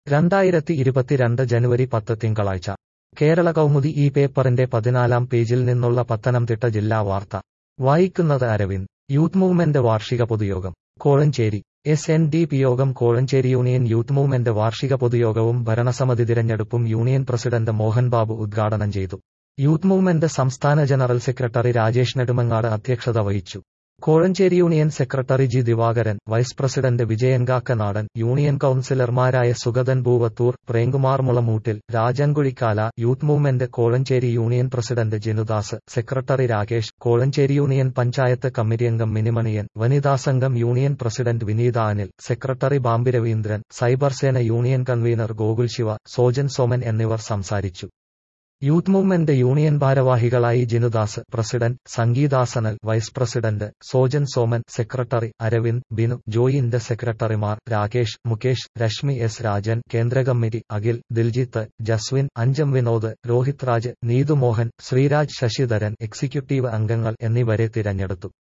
രണ്ടായിരത്തി ഇരുപത്തിരണ്ട് ജനുവരി പത്ത് തിങ്കളാഴ്ച കേരള കൗമുദി ഈ പേപ്പറിന്റെ പതിനാലാം പേജിൽ നിന്നുള്ള പത്തനംതിട്ട ജില്ലാ വാർത്ത വായിക്കുന്നത് അരവിന്ദ് യൂത്ത് മൂവ്മെന്റ് വാർഷിക പൊതുയോഗം Kozhencherry S N D P Yogam Kozhencherry union youth movement വാർഷിക പൊതുയോഗവും ഭരണസമിതി തിരഞ്ഞെടുപ്പും യൂണിയൻ പ്രസിഡന്റ് മോഹൻ ബാബു ഉദ്ഘാടനം ചെയ്തു യൂത്ത് മൂവ്മെന്റ് സംസ്ഥാന ജനറൽ സെക്രട്ടറി രാജേഷ് നെടുമങ്ങാട് അധ്യക്ഷത വഹിച്ചു Kozhencherry union secretary G Divakaran vice president Vijayankakkanadan union കൌൺസിലർമാരായ Sugathan Poovathoor Premkumar Mulamoottil Rajankuzhikkala youth movement Kozhencherry union president Jinudas secretary Rakesh Kozhencherry union panchayat committee അംഗം മിനിമണിയൻ വനിതാ സംഘം union president Vineetha Anil secretary Bambi Raveendran cyber Sena union convener Gokul Shiva Sojan Soman എന്നിവർ സംസാരിച്ചു യൂത്ത് മൂവ്മെന്റ് യൂണിയൻ ഭാരവാഹികളായി Jinudas president Sangeethasanal vice president Sojan Soman secretary Aravind Binu joint സെക്രട്ടറിമാർ രാകേഷ് മുകേഷ് രശ്മി എസ് രാജൻ കേന്ദ്ര കമ്മിറ്റി അഖിൽ ദിൽജിത്ത് ജസ്വിൻ അഞ്ചം വിനോദ് രോഹിത് രാജ് നീതു മോഹൻ ശ്രീരാജ് ശശിധരൻ എക്സിക്യൂട്ടീവ് അംഗങ്ങൾ എന്നിവരെ തിരഞ്ഞെടുത്തു